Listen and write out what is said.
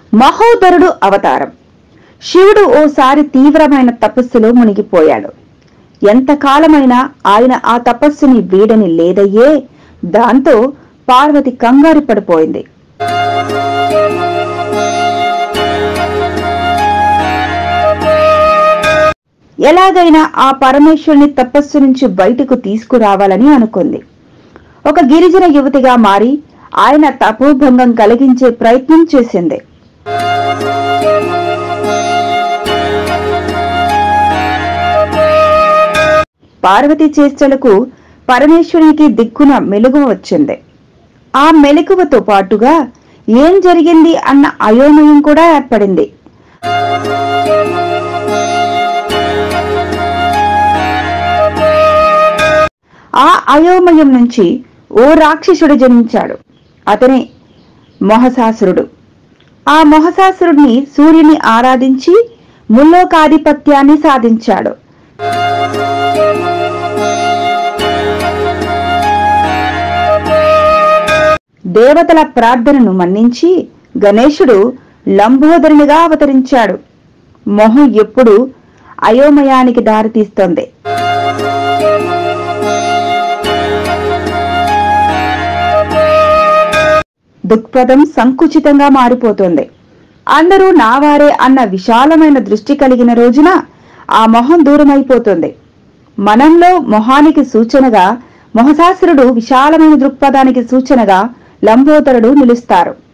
మహోదరుడు అవతారం శివుడు ఓసారి తీవ్రమైన తపస్సులో మునిగిపోయాడు ఎంతకాలమైనా ఆయన ఆ తపస్సుని వీడని లేదయ్యే దాంతో పార్వతి కంగారు పడిపోయింది ఎలాగైనా ఆ పరమేశ్వరుని తపస్సు నుంచి బయటకు తీసుకురావాలని అనుకుంది ఒక గిరిజన యువతిగా మారి ఆయన తపోభంగం కలిగించే ప్రయత్నం చేసింది పార్వతి చేష్టలకు పరమేశ్వరునికి దిక్కున మెలుగువ వచ్చింది ఆ మెలకువతో పాటుగా ఏం జరిగింది అన్న అయోమయం కూడా ఏర్పడింది ఆ అయోమయం నుంచి ఓ రాక్షసుడు జన్మించాడు అతనే మొహసాసురుడు ఆ మొహసాసురుడిని సూర్యుని ఆరాధించి ముల్లోకాధిపత్యాన్ని సాధించాడు దేవతల ప్రార్థనను మన్నించి గణేశుడు లంబోదరునిగా అవతరించాడు మొహం ఎప్పుడు అయోమయానికి దారితీస్తోంది దృక్పథం సంకుచితంగా మారిపోతుంది అందరూ నావారే అన్న విశాలమైన దృష్టి కలిగిన రోజున ఆ మొహం దూరమైపోతుంది మనంలో మొహానికి సూచనగా మొహసాసురుడు విశాలమైన దృక్పథానికి సూచనగా లంబోదరుడు నిలుస్తారు